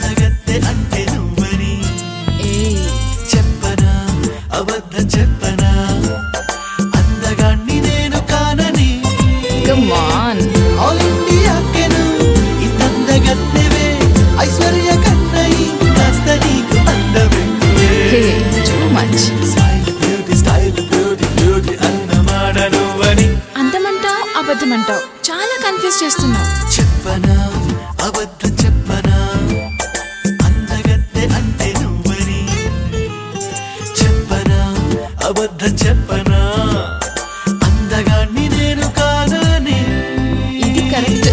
అందగత్తె అంటే నువ్వని ఏయ్ చెప్పనా అబద్ధం చెప్పనా అందగాన్ని నేను కానని కమ్ ఆన్ ఆల్ ఇండియాకెను ఇంతందగత్తెవే ఐశ్వర్య కన్నయి కాస్త నీకు అందమెక్కువే hey too much style beauty style beauty beauty అన్నమాట నువ్వని అందమంటావు అబద్ధమంటావు చాలా కన్ఫ్యూజ్ చేస్తున్నావు చెప్పనా అబద్ధం చెప్పనా అందగత్తె అంటే నువ్వని చెప్పనా అబద్ధం చెప్పనా అందగాన్ని నేను కాదని ఇది కరెక్ట్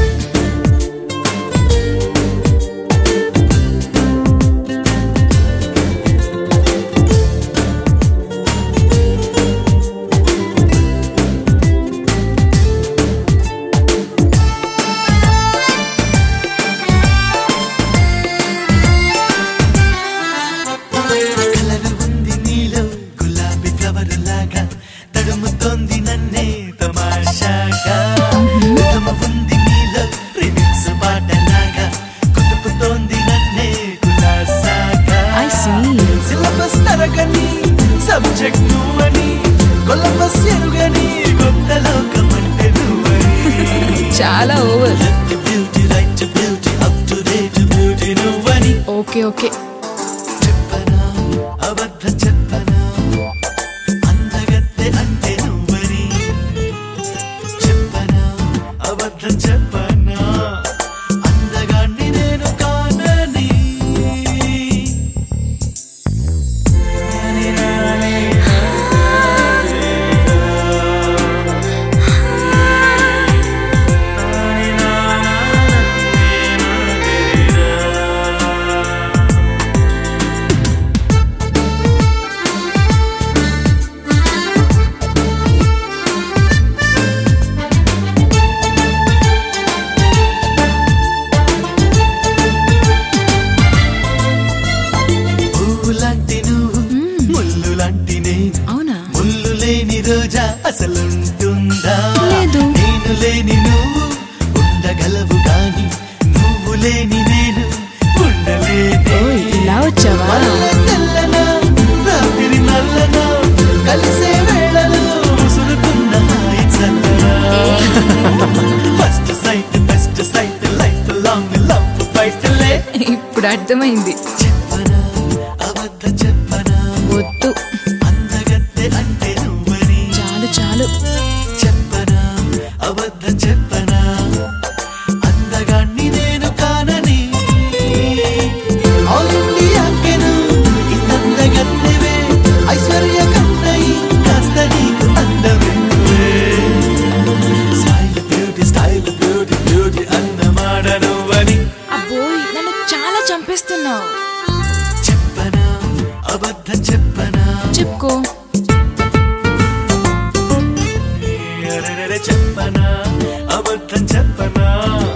కలలు ఉంది నీలో గులాబీ ఫ్లవర్ లాగా తడుముతోంది నన్నే తమాషాగా తమ ఉంది నీలో రిమిక్స్ పాటలాగా కుతుకుతోంది నన్నే కులాసాగా ఐ సీ సిలబస్ తరగని సబ్జెక్ట్ నువ్వని కొలబస్ ఎరుగని కొత్త లోకమంటే నువ్వని చాలా over left beauty right beauty up to date beauty నువ్వని ఓకే ఓకే చెప్పనా అబద్ధం చెప్పనా అందగత్తె అంటే నువ్వని చెప్పనా అబద్ధం చెప్పనా అందగాన్ని నేను కానని పువ్వు లాంటి నువ్వు ముళ్ళు లాంటి నేను అవునా ముళ్ళు లేని రోజా అసలుంటుందా లేదు. నేను లేని నువ్వు ఉండగలవు గాని నువ్వు లేని నేను ఉండలేనే ఓయ్ ఇలా వచ్చావా మల్ల తెల్లనా రాత్రి నల్లనా కలిసే వేళలో ముసురుకున్న హాయి చల్లనా first sight best sight lifelong love ఫైట్లే ఇప్పుడు అర్థమైంది చెప్పనా అబద్ధం చెప్పనా వద్దు అందగత్తె అంటే నువ్వని చాలు చాలు చెప్పనా అబద్ధం చెప్పనా అందగాన్ని నేను కానని ఆల్ ఇండియాకెను ఇంతందగత్తెవే ఐశ్వర్య కన్నయి కాస్త నీకు అందమెక్కువే style beauty style beauty beauty అన్నమాట నువ్వని అబ్బోయ్ నన్ను చాలా చంపేస్తున్నావు చెప్పనా అబద్ధం చెప్పనా చెప్పుకో అరెరెరె చెప్పనా అబద్ధం చెప్పనా